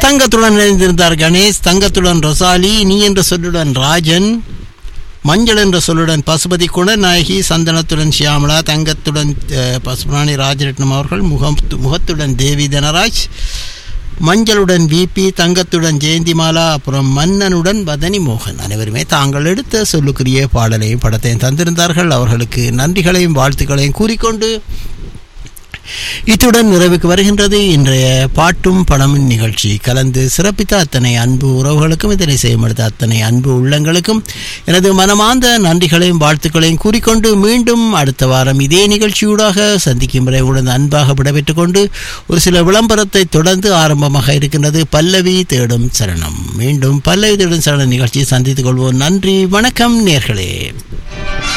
தங்கத்துடன் இணைந்திருந்தார் கணேஷ் தங்கத்துடன் ரொசாலி நீ என்ற சொல்லுடன் ராஜன் மஞ்சள் என்ற சொல்லுடன் பசுபதி குணநாயகி சந்தனத்துடன் சியாமலா தங்கத்துடன் அஹ், பசுமராணி ராஜரட்னம் அவர்கள் முகம் முகத்துடன் தேவி தனராஜ் மஞ்சளுடன் விபி தங்கத்துடன் ஜெயந்திமாலா அப்புறம் மன்னனுடன் வதனி மோகன் அனைவருமே தாங்கள் எடுத்த சொல்லுக்குரிய பாடலையும் படத்தையும் தந்திருந்தார்கள் அவர்களுக்கு நன்றிகளையும் வாழ்த்துக்களையும் கூறிக்கொண்டு இத்துடன் நிறைவுக்கு வருகின்றது இன்றைய பாட்டும் பணமும் நிகழ்ச்சி கலந்து சிறப்பித்த அத்தனை அன்பு உறவுகளுக்கும் இதனை செய்யமடுத்த அத்தனை அன்பு உள்ளங்களுக்கும் எனது மனமார்ந்த நன்றிகளையும் வாழ்த்துக்களையும் கூறிக்கொண்டு மீண்டும் அடுத்த வாரம் இதே நிகழ்ச்சியூடாக சந்திக்கும் வரை உடன் அன்பாக விடைபெற்றுக் கொண்டு ஒரு சில விளம்பரத்தை தொடர்ந்து ஆரம்பமாக இருக்கின்றது பல்லவி தேடும் சரணம் மீண்டும் பல்லவி தேடும் சரணம் நிகழ்ச்சியை சந்தித்துக் கொள்வோம் நன்றி வணக்கம் நேர்களே